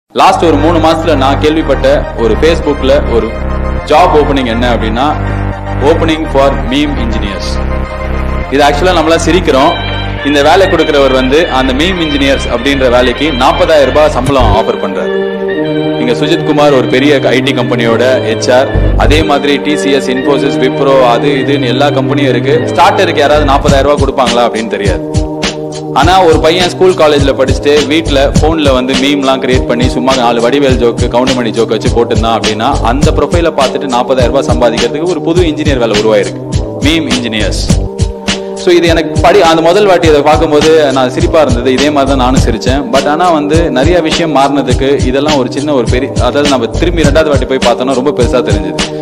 last ஒரு மூணு மாசத்துல நான் கேள்விப்பட்ட ஒரு ஃபேஸ்புக்ல ஒரு ஜாப் ஓப்பனிங் என்ன அப்படின்னா ஓப்பனிங் ஃபார் மீம் இன்ஜினியர்ஸ் இது ஆக்சுவலா நம்மளாம் சிரிக்கிறோம் இந்த வேலை கொடுக்கிறவர் வந்து அந்த மீம் இன்ஜினியர்ஸ் அப்படின்ற வேலைக்கு 40000 ரூபாய் சம்பளம் ஆஃபர் பண்றாரு இங்க சுஜித் குமார் ஒரு பெரிய ஐடி கம்பெனியோட ஹெச்ஆர் அதே மாதிரி டிசிஎஸ் இன்ஃபோசிஸ் விப்ரோ அது இதுன்னு எல்லா கம்பெனியும் இருக்கு ஸ்டார்டருக்கு யாராவது 40000 ரூபாய் கொடுப்பாங்களா அப்படின்னு தெரியாது ஆனா ஒரு பையன் ஸ்கூல் காலேஜ்ல படிச்சுட்டு வீட்ல போன்ல வந்து மீம்லாம் கிரியேட் பண்ணி சும்மா நாலு வடிவேல் ஜோக்கு கவுண்டமணி ஜோக் வச்சு போட்டுருந்தான் அப்படின்னா அந்த ப்ரொஃபைல பார்த்துட்டு 40000 ரூபாய் சம்பாதிக்கிறதுக்கு ஒரு புது இன்ஜினியர் வேலை உருவாயிருக்கு மீம் இன்ஜினியர்ஸ் ஸோ இது எனக்கு படி அந்த முதல் வாட்டி அதை பார்க்கும்போது நான் சிரிப்பா இருந்தது இதே மாதிரி தான் நானும் சிரிச்சேன் பட் ஆனா வந்து நிறைய விஷயம் மாறினதுக்கு இதெல்லாம் ஒரு சின்ன ஒரு பெரிய அதாவது நம்ம திரும்பி ரெண்டாவது வாட்டி போய் பார்த்தோம்னா ரொம்ப பெருசா தெரிஞ்சது